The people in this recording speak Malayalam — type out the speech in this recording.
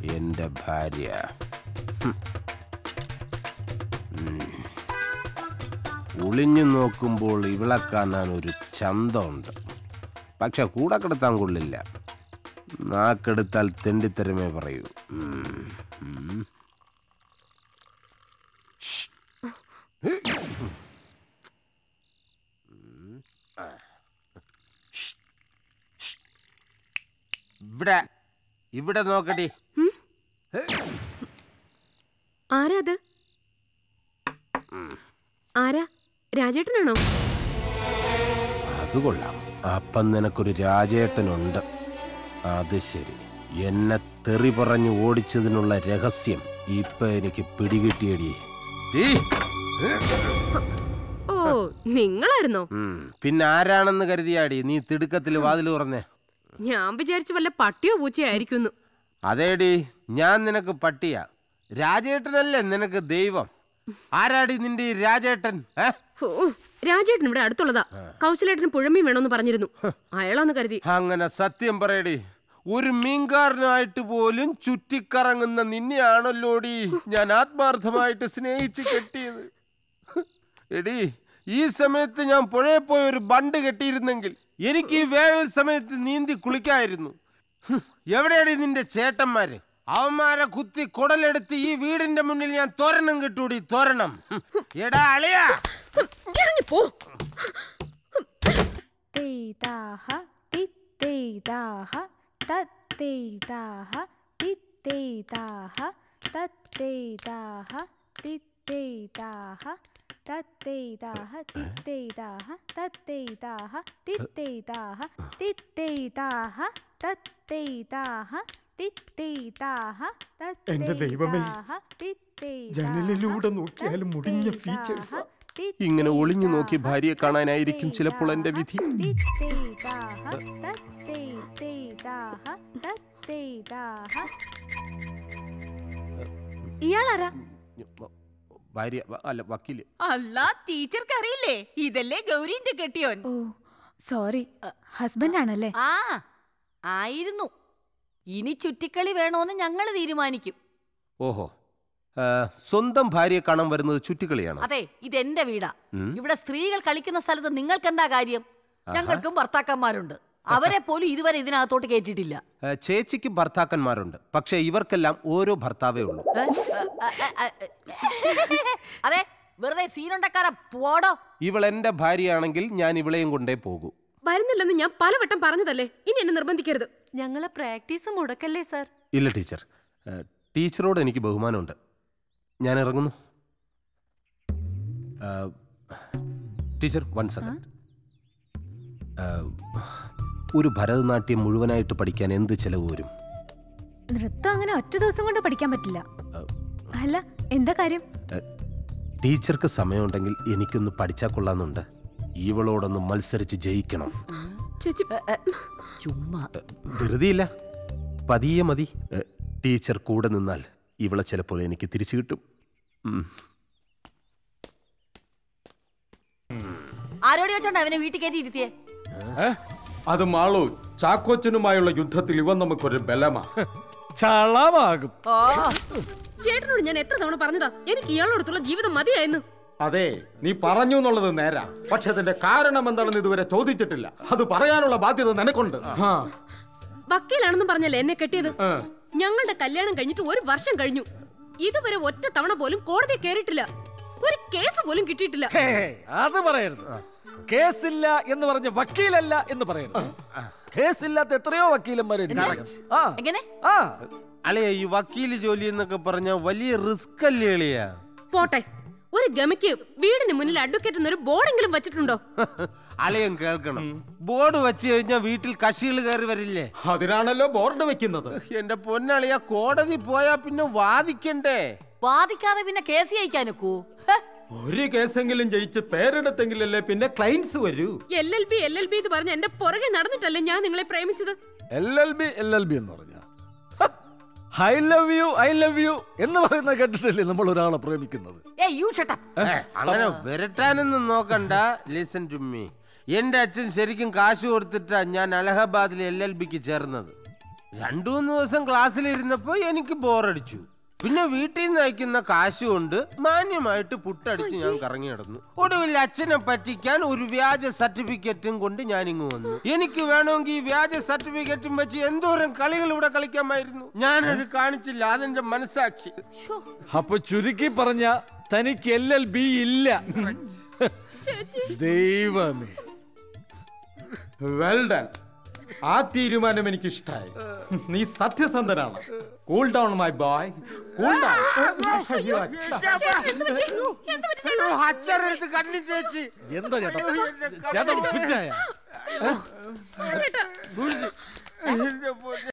എന്റെ ഭാര്യ ഹും. ഉം. ഒളിഞ്ഞു നോക്കുമ്പോൾ ഇവളെ കാണാൻ ഒരു ചന്തമുണ്ട് പക്ഷെ കൂടെ കിടത്താൻ കൊള്ളില്ല നാക്കെടുത്താൽ തെണ്ടിത്തരമേ പറയൂ ഉം. ഉം. ഷ്ട്. ഷ്ട്. ഷ്ട്. ഇവിടെ ഇവിടെ നോക്കടി ആരാ അത് ആരാ രാജേട്ടനാണോ അത് കൊള്ളാം അപ്പം നിനക്കൊരു രാജേട്ടനുണ്ട് അത് ശരി എന്നെ തെറി പറഞ്ഞു ഓടിച്ചതിനുള്ള രഹസ്യം ഇപ്പൊ എനിക്ക് പിടികിട്ടിയടി ഈ. ഓ നിങ്ങളായിരുന്നോ ഉം. പിന്നെ ആരാണെന്ന് കരുതിയാടി നീ തിടുക്കത്തിൽ വാതിൽ തുറന്നേ ഞാൻ വിചാരിച്ചു വല്ല പട്ടിയോ പൂച്ചയോ ആയിരിക്കുന്നു അതേടി ഞാൻ നിനക്ക് പട്ടിയ രാജേട്ടനല്ലേ നിനക്ക് ദൈവം ആരാടി നിന്റെ ഈ രാജേട്ടൻ ഏ? ഓ രാജേട്ടൻ ഇവിടെ അടുത്തുള്ളതാ കൗശലേട്ടന് പുഴമീൻ വേണമെന്ന് പറഞ്ഞിരുന്നു അയാളാന്ന് കരുതി അങ്ങനെ സത്യം പറയടി ഒരു മീൻകാരനായിട്ട് പോലും ചുറ്റിക്കറങ്ങുന്ന നിന്നെയാണല്ലോടി ഞാൻ ആത്മാർത്ഥമായിട്ട് സ്നേഹിച്ച് കെട്ടിയത് എടി ഈ സമയത്ത് ഞാൻ പുഴയിൽ പോയി ഒരു ബണ്ട് കെട്ടിയിരുന്നെങ്കിൽ എനിക്ക് ഈ വേനൽ സമയത്ത് നീന്തി കുളിക്കായിരുന്നു ഹും, എവിടെയാടി നിന്റെ ചേട്ടന്മാര് അവന്മാരെ കുത്തി കുടലെടുത്ത് ഈ വീടിന്റെ മുന്നിൽ ഞാൻ തോരണം കിട്ടൂടി തോരണം ഹും, എടാ അളിയാ ഇറങ്ങിപ്പോ തേതാഹ തിത്തേതാഹ തത്തേതാഹ തിത്തേതാഹ തത്തേതാഹ തിത്തേതാഹ തത്തേതാഹ തിത്തേതാഹ തത്തേതാഹ തിത്തേതാഹ തിത്തേതാഹ തത്തേതാഹ തിത്തേതാഹ എന്റെ ദൈവമേ, തിത്തേതാഹ ജനലിലൂടെ നോക്കിയാലും മുടിഞ്ഞ ഫീച്ചേഴ്സാ. ഇങ്ങനെ ഒളിഞ്ഞു നോക്കി ഭാര്യയെ കാണാനായിരിക്കും ചിലപ്പോൾ എന്റെ വിധി ഇയാളാരാ ഭാര്യ വ- അല്ല വക്കീല് അല്ല ടീച്ചർക്ക് അറിയില്ലേ ഇതല്ലേ ഗൗരീന്റെ കെട്ടിയോൻ ഓ സോറി ഹസ്ബൻഡ് ആണല്ലേ ആ ആയിരുന്നു ഇനി ചുറ്റിക്കളി വേണോന്ന് ഞങ്ങൾ തീരുമാനിക്കും ഓഹോ ആ, സ്വന്തം ഭാര്യയെ കാണാൻ വരുന്നത് ചുറ്റിക്കളിയാണ് അതെ ഇതെന്റെ വീടാ ഇവിടെ സ്ത്രീകൾ കളിക്കുന്ന സ്ഥലത്ത് നിങ്ങൾക്ക് എന്താ കാര്യം ഞങ്ങൾക്കും ഭർത്താക്കന്മാരുണ്ട് അവരെ പോലും ഇതുവരെ ഇതിനകത്തോട്ട് കേട്ടിട്ടില്ല ആ, ചേച്ചിക്ക് ഭർത്താക്കന്മാരുണ്ട് പക്ഷേ ഇവർക്കെല്ലാം ഓരോ ഭർത്താവേ ഉള്ളൂ ഏ? ഏ, ഏ, ഏ, ഏ. അതെ വെറുതെ സീനുണ്ടക്കാര പോടോ ഇവൾ എന്റെ ഭാര്യയാണെങ്കിൽ ഞാൻ ഇവളെയും കൊണ്ടേ പോകൂ വരുന്നില്ലെന്ന് ഞാൻ പലവട്ടം പറഞ്ഞതല്ലേ ഇനി എന്നെ നിർബന്ധിക്കരുത് ഞങ്ങളെ പ്രാക്ടീസ് മുടക്കല്ലേ സാർ ഇല്ല ടീച്ചർ ആ, ടീച്ചറോട് എനിക്ക് ബഹുമാനമുണ്ട് ഞാൻ ഇറങ്ങുന്നു ആ, ടീച്ചർ വൺ സെക്കൻഡ് ഒരു ഭരതനാട്യം മുഴുവനായിട്ട് പഠിക്കാൻ എന്ത് ചെലവ് വരും നൃത്തം അങ്ങനെ ഒറ്റ ദിവസം കൊണ്ട് പഠിക്കാൻ പറ്റില്ല അല്ല എന്താ കാര്യം ആ, ടീച്ചർക്ക് സമയമുണ്ടെങ്കിൽ എനിക്കൊന്ന് പഠിച്ചാൽ കൊള്ളാമെന്നുണ്ട് ഇവളോടൊന്ന് മത്സരിച്ച് ജയിക്കണം ചേച്ചി ചുമ്മാ ധൃതിയില്ല പതിയെ മതി ഏ, ടീച്ചർ കൂടെ നിന്നാൽ ഇവളെ ചിലപ്പോൾ എനിക്ക് തിരിച്ചു കിട്ടും ഉം. ആരോട് വെച്ചോണ്ട് അവനെ വീട്ടിൽ കയറ്റി ഇരുത്തിയേ ഏ? അത് മാളു ചാക്കോച്ചനുമായുള്ള യുദ്ധത്തിൽ ഇവൻ നമുക്കൊരു ബലമാ ചളമാകും ഓ ചേട്ടനോട് ഞാൻ എത്ര തവണ പറഞ്ഞതാ എനിക്ക് ഇയാളോടത്തുള്ള ജീവിതം മതിയായിരുന്നു അതെ നീ പറഞ്ഞു എന്നുള്ളത് നേരാ പക്ഷെ അതിന്റെ കാരണം എന്താണെന്ന് ഇതുവരെ ചോദിച്ചിട്ടില്ല അത് പറയാനുള്ള ബാധ്യത നിനക്കുണ്ട് ആ. വക്കീലാണെന്നും പറഞ്ഞല്ലേ എന്നെ കെട്ടിയത് ആ. ഞങ്ങളുടെ കല്യാണം കഴിഞ്ഞിട്ട് ഒരു വർഷം കഴിഞ്ഞു ഇതുവരെ ഒറ്റ തവണ പോലും കോടതി കയറിയിട്ടില്ല ഒരു കേസ് പോലും കിട്ടിയിട്ടില്ല ഹേ, അത് പറയരുത് കേസില്ല എന്ന് പറഞ്ഞ വക്കീലല്ല എന്ന് പറയരുത് കേസില്ലാത്ത എത്രയോ വക്കീലന്മാരുണ്ട് ആ എങ്ങനെ ആ അളിയ ഈ വക്കീല് ജോലി എന്നൊക്കെ പറഞ്ഞ വലിയ റിസ്ക് അല്ലേ അളിയ പോട്ടെ ഒരു ഗമയ്ക്ക് വീടിന് മുന്നിൽ അഡ്വക്കേറ്റ് എന്നൊരു ബോർഡെങ്കിലും വെച്ചിട്ടുണ്ടോ അളിയൻ കേൾക്കണം ബോർഡ് വെച്ച് കഴിഞ്ഞാൽ വീട്ടിൽ കക്ഷികൾ കയറി വരില്ലേ അതിനാണല്ലോ ബോർഡ് വെക്കുന്നത് എന്റെ പൊന്നളിയ കോടതി പോയാ പിന്നെ വാദിക്കണ്ടേ ബാധിക്കാതെ പിന്നെ കേസ് ജയിക്കാനൊക്കൂ ഹെ, ഒരു കേസെങ്കിലും ജയിച്ച് പേരെടുത്തെങ്കിലല്ലേ പിന്നെ ക്ലൈൻസ് വരൂ L L B L L B എന്ന് പറഞ്ഞ് എന്റെ പുറകെ നടന്നിട്ടല്ലേ ഞാൻ നിങ്ങളെ പ്രേമിച്ചത് L L B L L B എന്ന് പറഞ്ഞ I love you I love you എന്ന് പറയുന്ന കേട്ടിട്ടല്ലേ നമ്മൾ ഒരാളെ പ്രേമിക്കുന്നത് ഏയ് യു ഷട്ടപ്പ് ഏ, അങ്ങനെ വരട്ടാനൊന്നും നോക്കണ്ട ലിസൺ ടു മീ എന്റെ അച്ഛൻ ശരിക്കും കാശ് കൊടുത്തിട്ടാ ഞാൻ അലഹബാദിലെ എൽ എൽ ബിക്ക് ചേർന്നത് രണ്ടു മൂന്ന് ദിവസം ക്ലാസ്സിലിരുന്നപ്പോ എനിക്ക് ബോറടിച്ചു പിന്നെ വീട്ടിൽ നിന്ന് അയക്കുന്ന കാശ് കൊണ്ട് മാന്യമായിട്ട് പുട്ടടിച്ച് ഞാൻ കറങ്ങി നടന്നു ഒടുവിൽ അച്ഛനെ പറ്റിക്കാൻ ഒരു വ്യാജ സർട്ടിഫിക്കറ്റും കൊണ്ട് ഞാൻ ഇങ്ങ് വന്നു എനിക്ക് വേണമെങ്കിൽ ഈ വ്യാജ സർട്ടിഫിക്കറ്റും വെച്ച് എന്തോരം കളികൾ ഇവിടെ കളിക്കാമായിരുന്നു ഞാനത് കാണിച്ചില്ല അതെന്റെ മനസാക്ഷി അപ്പൊ ചുരുക്കി പറഞ്ഞ തനിക്ക് എൽ എൽ ബി ഇല്ല ദൈവമേ വെൽ ഡൺ ആ തീരുമാനം എനിക്ക് ഇഷ്ടമായി നീ സത്യസന്ധനാണ് cool down my boy cool down അച്ഛനെടുത്ത് കണ്ണി തേച്ച് എന്താ ചേട്ടാ ചേട്ടാ ഫിറ്റായ എന്റെ പൊന്നേ.